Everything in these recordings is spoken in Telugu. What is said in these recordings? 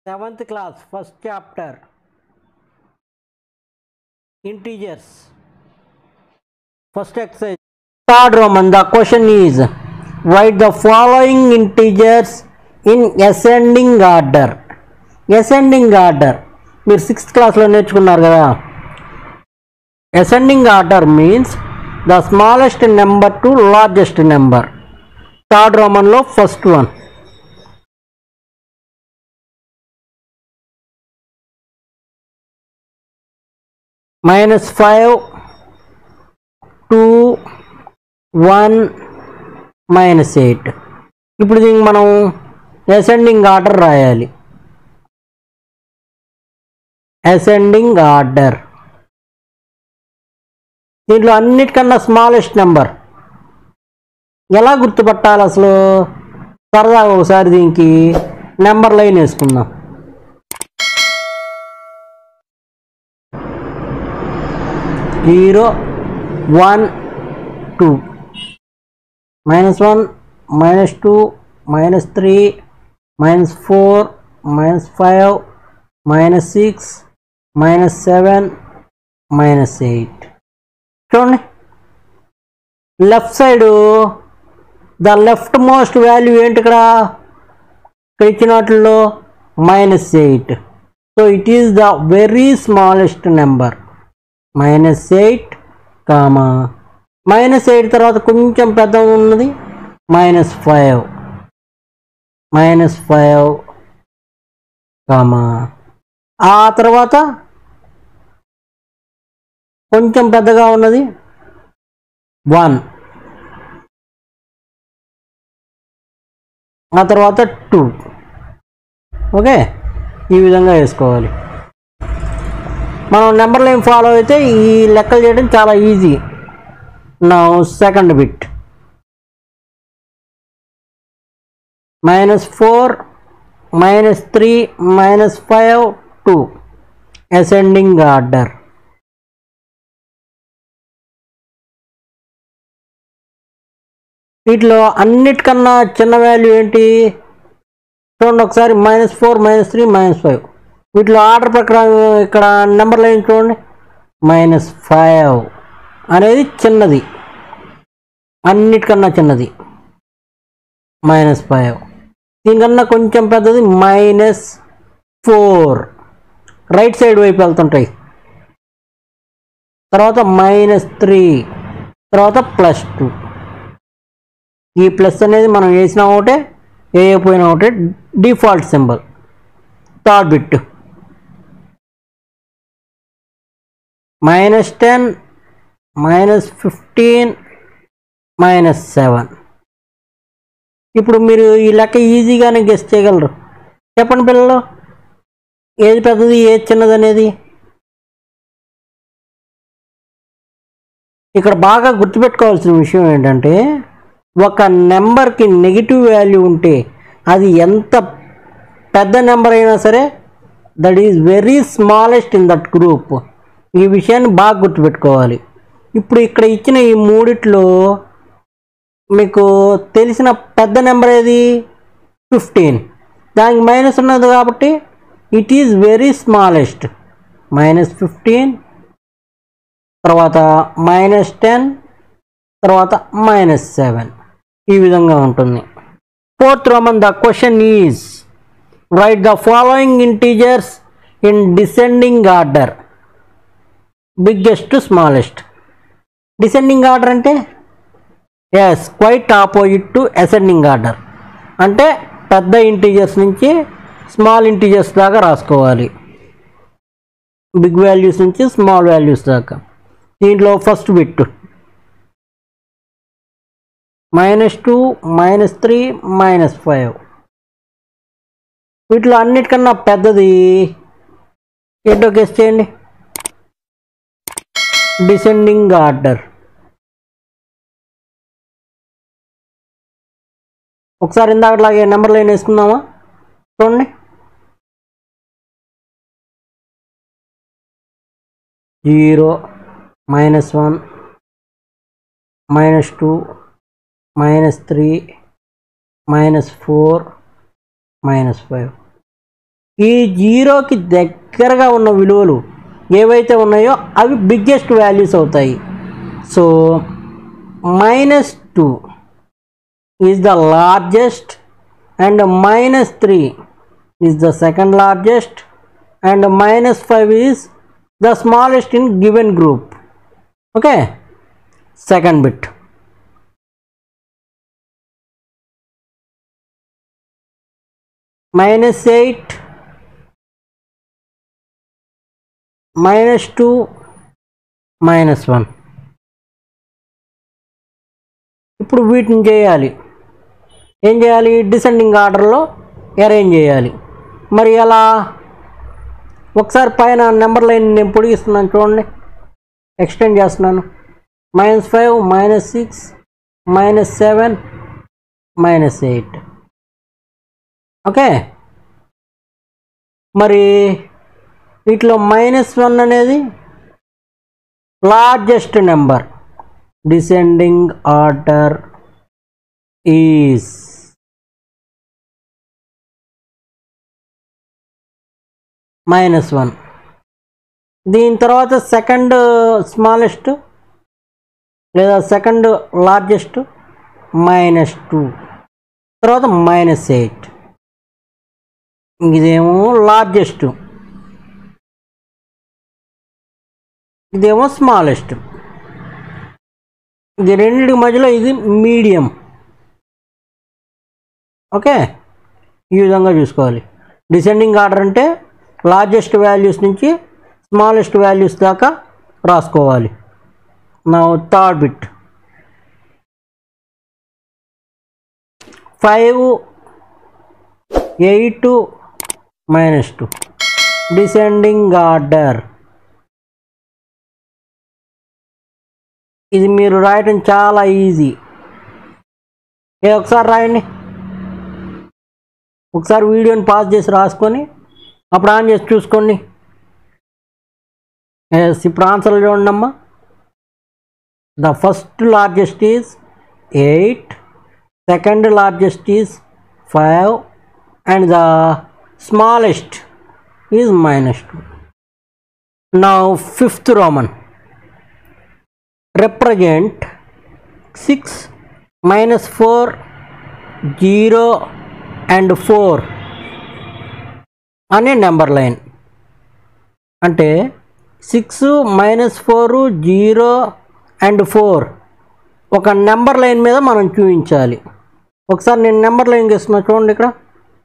seventh class first chapter integers first exercise third Roman the question is write the following integers in ascending order ascending order మీరు సిక్స్త్ క్లాస్లో నేర్చుకున్నారు కదా ascending order means the smallest number to largest number third రోమన్లో first one minus five two one minus eight ఇప్పుడు దీనికి మనం అసెండింగ్ ఆర్డర్ రాయాలి అసెండింగ్ ఆర్డర్ దీంట్లో అన్నిటికన్నా స్మాలెస్ట్ నెంబర్ ఎలా గుర్తుపట్టాలి అసలు సరదాగా ఒకసారి దీనికి నెంబర్ లైన్ వేసుకుందాం zero one two minus one minus two minus three minus four minus five minus six minus seven minus eight చూడండి left side the left most value ఏంటి ఇక్కడ ఇక్కడ ఇచ్చిన వాటిల్లో minus eight so it is the very smallest number minus eight comma minus eight తర్వాత కొంచెం పెద్ద ఉన్నది minus five minus five comma ఆ తర్వాత కొంచెం పెద్దగా ఉన్నది వన్ ఆ తర్వాత టూ ఓకే ఈ విధంగా వేసుకోవాలి మనం నెంబర్ లైన్ ఫాలో అయితే ఈ లెక్కలు చేయడం చాలా ఈజీ నా second bit minus four minus three minus five two ascending order వీటిలో అన్నిటికన్నా చిన్న వాల్యూ ఏంటి చూడండి ఒకసారి minus four minus three minus five వీటిలో ఆర్డర్ ప్రకారం ఇక్కడ నెంబర్ లైన్ చూడండి మైనస్ ఫైవ్ అనేది చిన్నది అన్నిటికన్నా చిన్నది మైనస్ ఫైవ్ దీనికన్నా కొంచెం పెద్దది మైనస్ ఫోర్ రైట్ సైడ్ వైపు వెళ్తుంటాయి తర్వాత మైనస్ త్రీ తర్వాత ప్లస్ టూ ఈ ప్లస్ అనేది మనం వేసినా ఒకటే వేయకపోయినా ఒకటే default symbol third bit minus ten minus fifteen minus seven ఇప్పుడు మీరు ఈ లెక్క ఈజీగానే గెస్ట్ చేయగలరు చెప్పండి పిల్లలు ఏది పెద్దది ఏది చిన్నది అనేది ఇక్కడ బాగా గుర్తుపెట్టుకోవాల్సిన విషయం ఏంటంటే ఒక నెంబర్కి నెగిటివ్ వాల్యూ ఉంటే అది ఎంత పెద్ద నెంబర్ అయినా సరే that is very smallest in that group ఈ విషయాన్ని బాగా గుర్తుపెట్టుకోవాలి ఇప్పుడు ఇక్కడ ఇచ్చిన ఈ మూడిట్లో మీకు తెలిసిన పెద్ద నెంబర్ ఏది ఫిఫ్టీన్ దానికి మైనస్ ఉన్నది కాబట్టి it is very smallest minus fifteen తర్వాత మైనస్ టెన్ తర్వాత మైనస్ సెవెన్ ఈ విధంగా ఉంటుంది fourth Roman the question is write the following integers in descending order biggest to smallest descending order అంటే is quite opposite to ascending order అంటే పెద్ద ఇంటీజర్స్ నుంచి స్మాల్ ఇంటీజర్స్ దాకా రాసుకోవాలి బిగ్ వాల్యూస్ నుంచి స్మాల్ వాల్యూస్ దాకా దీంట్లో first bit minus two minus three minus five వీటిలో అన్నిటికన్నా పెద్దది ఏంటో గెస్ట్ చేయండి డిసెండింగ్ ఆర్డర్ ఒకసారి ఇందాకలాగే నెంబర్ లైన్ వేసుకుందామా చూడండి zero minus one minus two minus three minus four minus five ఈ జీరోకి దగ్గరగా ఉన్న విలువలు ఏవైతే ఉన్నాయో అవి బిగ్గెస్ట్ వాల్యూస్ అవుతాయి so minus two is the largest and minus three is the second largest and minus five is the smallest in given group okay second bit minus eight minus two minus one ఇప్పుడు వీటిని చేయాలి ఏం చేయాలి డిసెండింగ్ ఆర్డర్లో అరేంజ్ చేయాలి మరి ఎలా ఒకసారి పైన నెంబర్ లైన్ నేను పొడిగిస్తున్నాను చూడండి ఎక్స్టెండ్ చేస్తున్నాను minus five minus six minus seven minus eight okay మరి వీటిలో మైనస్ వన్ అనేది largest number descending order is minus one దీని తర్వాత సెకండ్ స్మాలెస్ట్ లేదా సెకండ్ లార్జెస్ట్ మైనస్ టూ తర్వాత మైనస్ ఎయిట్ ఇదేమో లార్జెస్ట్ ఇదేమో స్మాలెస్ట్ ఇది రెండింటి మధ్యలో ఇది మీడియం ఓకే ఈ విధంగా చూసుకోవాలి డిసెండింగ్ ఆర్డర్ అంటే లార్జెస్ట్ వాల్యూస్ నుంచి స్మాలెస్ట్ వాల్యూస్ దాకా రాసుకోవాలి నా third bit five eight minus two descending order ఇది మీరు రాయటం చాలా ఈజీ ఏ ఒకసారి రాయండి ఒకసారి వీడియోని పాస్ చేసి రాసుకొని అప్పుడు ఆన్ చేసి చూసుకోండి ఎస్ ఇప్పుడు ఆన్సర్ చూడండి అమ్మా the first largest is eight second largest is five and the smallest is minus two now fifth roman represent 6 minus 4 0 and 4 అనే నెంబర్ లైన్ అంటే six minus four zero and four ఒక నెంబర్ లైన్ మీద మనం చూపించాలి ఒకసారి నేను నెంబర్ లైన్ గీస్తున్నా చూడండి ఇక్కడ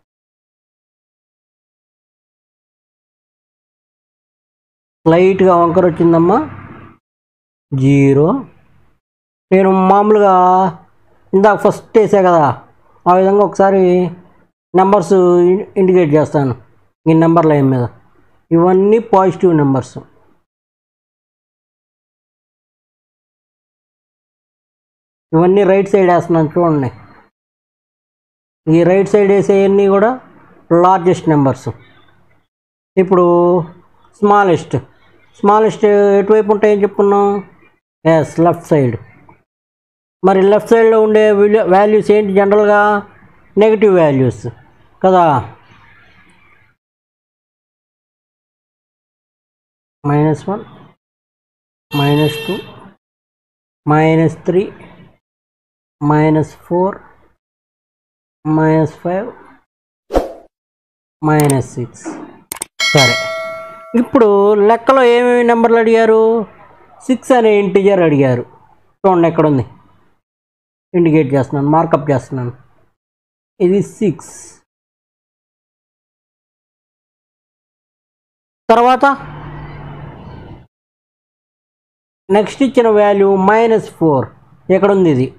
లైట్గా వంకర వచ్చిందమ్మా జీరో నేను మామూలుగా ఇందాక ఫస్ట్ వేసా కదా ఆ విధంగా ఒకసారి నెంబర్స్ ఇండికేట్ చేస్తాను ఈ నెంబర్ లైన్ మీద ఇవన్నీ పాజిటివ్ నెంబర్స్ ఇవన్నీ రైట్ సైడ్ వేస్తున్నాను చూడండి ఈ రైట్ సైడ్ వేసేవన్నీ కూడా లార్జెస్ట్ నెంబర్స్ ఇప్పుడు స్మాలెస్ట్ స్మాలెస్ట్ ఎటువైపు ఉంటాయని చెప్పుకున్నాం ఎస్ లెఫ్ట్ సైడ్ మరి లెఫ్ట్ సైడ్లో ఉండే వాల్యూస్ ఏంటి జనరల్గా నెగిటివ్ వాల్యూస్ కదా minus one minus two minus three minus four minus five minus six సరే ఇప్పుడు లెక్కలో ఏమేమి నెంబర్లు అడిగారు సిక్స్ అనే ఇంటిజర్ అడిగారు చూడండి ఎక్కడ ఉంది ఇండికేట్ చేస్తున్నాను మార్కప్ చేస్తున్నాను ఇది సిక్స్ తర్వాత నెక్స్ట్ ఇచ్చిన వాల్యూ మైనస్ ఫోర్ ఎక్కడ ఉంది ఇది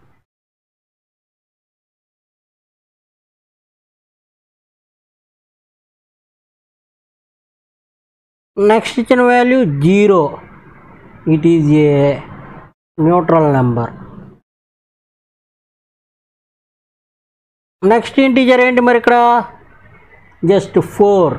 నెక్స్ట్ ఇచ్చిన value zero it is a neutral number next integer ఏంటి మరి ఇక్కడ జస్ట్ ఫోర్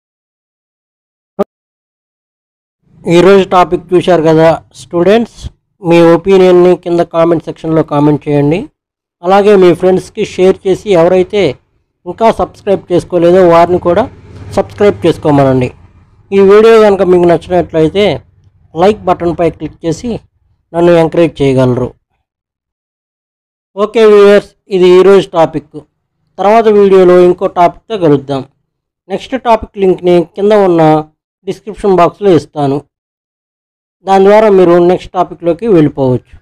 ఈరోజు టాపిక్ చూశారు కదా స్టూడెంట్స్ మీ ఒపీనియన్ని కింద కామెంట్ సెక్షన్లో కామెంట్ చేయండి అలాగే మీ ఫ్రెండ్స్కి షేర్ చేసి ఎవరైతే ఇంకా సబ్స్క్రైబ్ చేసుకోలేదో వారిని కూడా సబ్స్క్రైబ్ చేసుకోమనండి ఈ వీడియో కనుక మీకు నచ్చినట్లయితే లైక్ బటన్పై క్లిక్ చేసి నన్ను ఎంకరేజ్ చేయగలరు ఓకే వ్యూవర్స్ ఇది ఈరోజు టాపిక్ తర్వాత వీడియోలో ఇంకో టాపిక్తో కలుద్దాం నెక్స్ట్ టాపిక్ లింక్ని కింద ఉన్న డిస్క్రిప్షన్ బాక్స్లో ఇస్తాను దాని ద్వారా మీరు నెక్స్ట్ టాపిక్లోకి వెళ్ళిపోవచ్చు